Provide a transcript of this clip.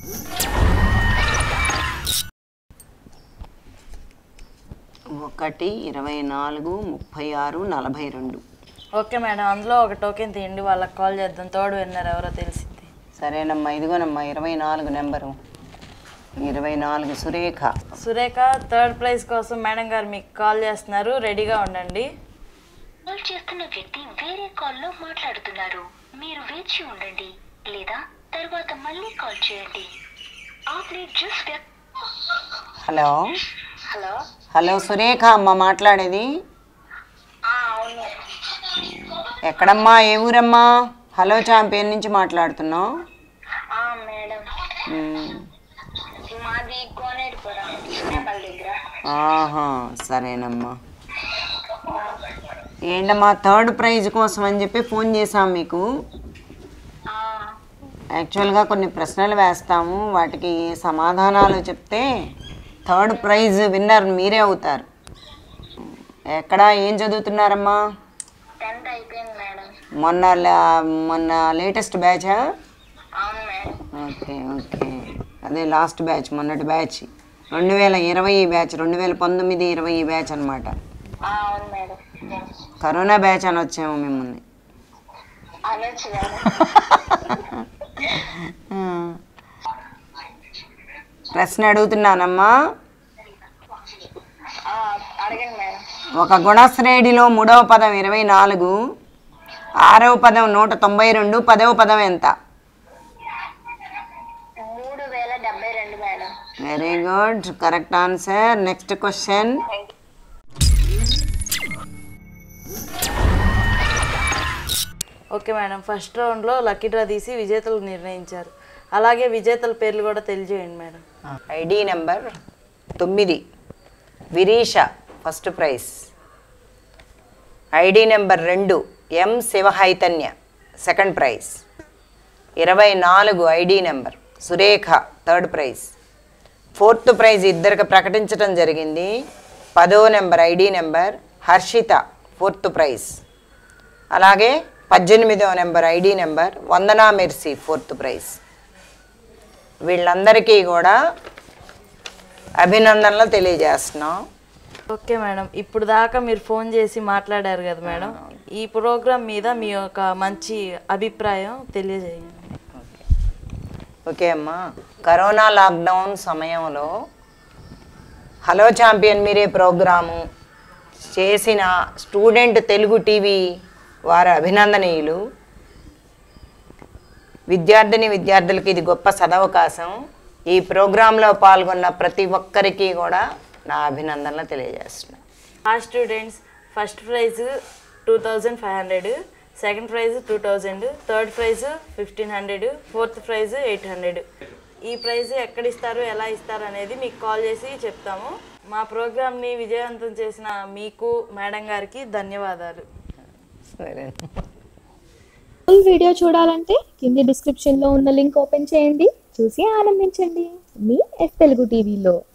ఒకటి ఇరవై నాలుగు ముప్పై ఆరు నలభై రెండు ఓకే మేడం అందులో ఒక టోకెన్ తీయండి వాళ్ళకి కాల్ చేద్దాం తోడు విన్నారు ఎవరో తెలిసింది సరేనమ్మా ఇదిగోనమ్మా ఇరవై నాలుగు నెంబరు ఇరవై నాలుగు సురేఖ సురేఖ థర్డ్ ప్రైజ్ కోసం మేడం గారు మీకు కాల్ చేస్తున్నారు రెడీగా ఉండండి కాల్ చేస్తున్న వ్యక్తి వేరే కాల్లో మాట్లాడుతున్నారు మీరు వేచి ఉండండి లేదా తర్వాత మళ్ళీ కాల్ చేయండి आपने जिस व्यक्ति హలో హలో హలో సురేఖ అమ్మ మాట్లాడేది అవును ఎక్కడమ్మా ఏ ఊరమ్మా హలో చాంపియన్ నుంచి మాట్లాడుతున్నావు మేడం మ్మ్. మాది కోనేటిపురం నేపల్ దగ్గర ఆహా సరేనమ్మా ఏంటమ్మా థర్డ్ ప్రైజ్ కోసం అని చెప్పి ఫోన్ చేసాం మీకు యాక్చువల్గా కొన్ని ప్రశ్నలు వేస్తాము వాటికి సమాధానాలు చెప్తే థర్డ్ ప్రైజ్ విన్నర్ మీరే అవుతారు ఎక్కడ ఏం చదువుతున్నారమ్మా టెన్త్ అయిపోయింది మేడం మొన్న లా- మొన్న లేటెస్ట్ బ్యాచా అవును మేడం ఓకే ఓకే అదే లాస్ట్ బ్యాచ్ మొన్నటి బ్యాచ్ రెండు వేల ఇరవై బ్యాచ్ రెండు వేల పంతొమ్మిది ఇరవై బ్యాచ్ అనమాట అవును మేడం కరోనా బ్యాచ్ అని వచ్చాము మిమ్మల్ని అనొచ్చు మేడం ఆ. ప్రశ్న అడుగుతున్నానమ్మా అడగండి మేడం ఒక గుణశ్రేణిలో మూడవ పదం ఇరవై నాలుగు ఆరవ పదం నూట తొంభై రెండు పదవ పదం ఎంత మూడు వేల డెబ్బై రెండు madam very good correct answer next question okay madam first రౌండ్లో లక్కీ డ్రా తీసి విజేతలు నిర్ణయించారు అలాగే విజేతల పేర్లు కూడా తెలియజేయండి మేడం ఐడి నెంబర్ తొమ్మిది Virisha first prize ID number రెండు ఎం శివహైతన్య సెకండ్ ప్రైజ్ ఇరవై నాలుగు ID number Surekha third prize fourth prize ఇద్దరికి ప్రకటించడం జరిగింది పదో number ID number Harshitha fourth prize అలాగే పద్దెనిమిదవ number ID number Vandana Mercy fourth prize వీళ్ళందరికీ కూడా అభినందనలు తెలియజేస్తున్నాం ఓకే మేడం ఇప్పుడు దాకా మీరు ఫోన్ చేసి మాట్లాడారు కదా మేడం ఈ ప్రోగ్రామ్ మీద మీ యొక్క మంచి అభిప్రాయం తెలియజేయండి ఓకే అమ్మా కరోనా లాక్డౌన్ సమయంలో హలో ఛాంపియన్ మీరే ప్రోగ్రాము చేసిన స్టూడెంట్ తెలుగు టీవీ వారి అభినందనీయులు విద్యార్థిని విద్యార్థులకి ఇది గొప్ప సదవకాశం ఈ ప్రోగ్రాంలో పాల్గొన్న ప్రతి ఒక్కరికి కూడా నా అభినందనలు తెలియజేస్తున్నాను ఆ students first prize two thousand five hundred second prize two thousand third prize fifteen hundred fourth prize eight hundred ఈ ప్రైజ్ ఎక్కడ ఇస్తారు ఎలా ఇస్తారు అనేది మీకు కాల్ చేసి చెప్తాము మా ప్రోగ్రామ్ని విజయవంతం చేసిన మీకు మేడం గారికి ధన్యవాదాలు సరే ఫుల్ వీడియో చూడాలంటే కింది డిస్క్రిప్షన్ లో ఉన్న లింక్ ఓపెన్ చేయండి చూసి ఆనందించండి మీ ఎఫ్ తెలుగు టీవీలో